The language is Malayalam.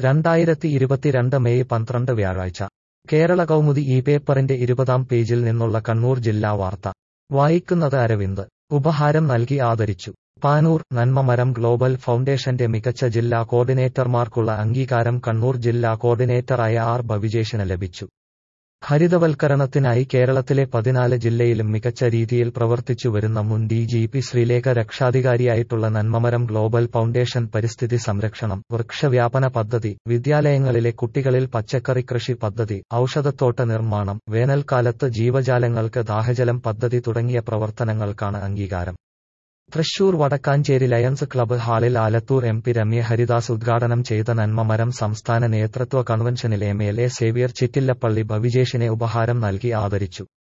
രണ്ടായിരത്തി ഇരുപത്തിരണ്ട് മെയ് പന്ത്രണ്ട് വ്യാഴാഴ്ച കേരള കൗമുദി ഈ പേപ്പറിന്റെ ഇരുപതാം പേജിൽ നിന്നുള്ള കണ്ണൂർ ജില്ലാ വാർത്ത വായിക്കുന്നത് അരവിന്ദ് ഉപഹാരം നൽകി ആദരിച്ചു പാനൂർ നന്മമരം ഗ്ലോബൽ ഫൗണ്ടേഷന്റെ മികച്ച ജില്ലാ കോർഡിനേറ്റർമാർക്കുള്ള അംഗീകാരം കണ്ണൂർ ജില്ലാ കോർഡിനേറ്ററായ ആർ ബവിജേഷിന് ലഭിച്ചു ഹരിതവൽക്കരണത്തിനായി കേരളത്തിലെ പതിനാല് ജില്ലയിലും മികച്ച രീതിയിൽ പ്രവർത്തിച്ചു വരുന്ന മുൻ ഡി ജി പി ശ്രീലേഖ രക്ഷാധികാരിയായിട്ടുള്ള നന്മമരം ഗ്ലോബൽ ഫൗണ്ടേഷൻ പരിസ്ഥിതി സംരക്ഷണം വൃക്ഷവ്യാപന പദ്ധതി വിദ്യാലയങ്ങളിലെ കുട്ടികളിൽ പച്ചക്കറി കൃഷി പദ്ധതി ഔഷധത്തോട്ട നിർമ്മാണം വേനൽക്കാലത്ത് ജീവജാലങ്ങൾക്ക് ദാഹജലം പദ്ധതി തുടങ്ങിയ പ്രവർത്തനങ്ങൾക്കാണ് അംഗീകാരം തൃശൂർ വടക്കാഞ്ചേരി ലയൺസ് ക്ലബ്ബ് ഹാളിൽ ആലത്തൂർ എം പി രമ്യ ഹരിദാസ് ഉദ്ഘാടനം ചെയ്ത നന്മമരം സംസ്ഥാന നേതൃത്വ കൺവെൻഷനിൽ M L A Xavier Chittilappilly ബവിജേഷിനെ ഉപഹാരം നൽകി ആദരിച്ചു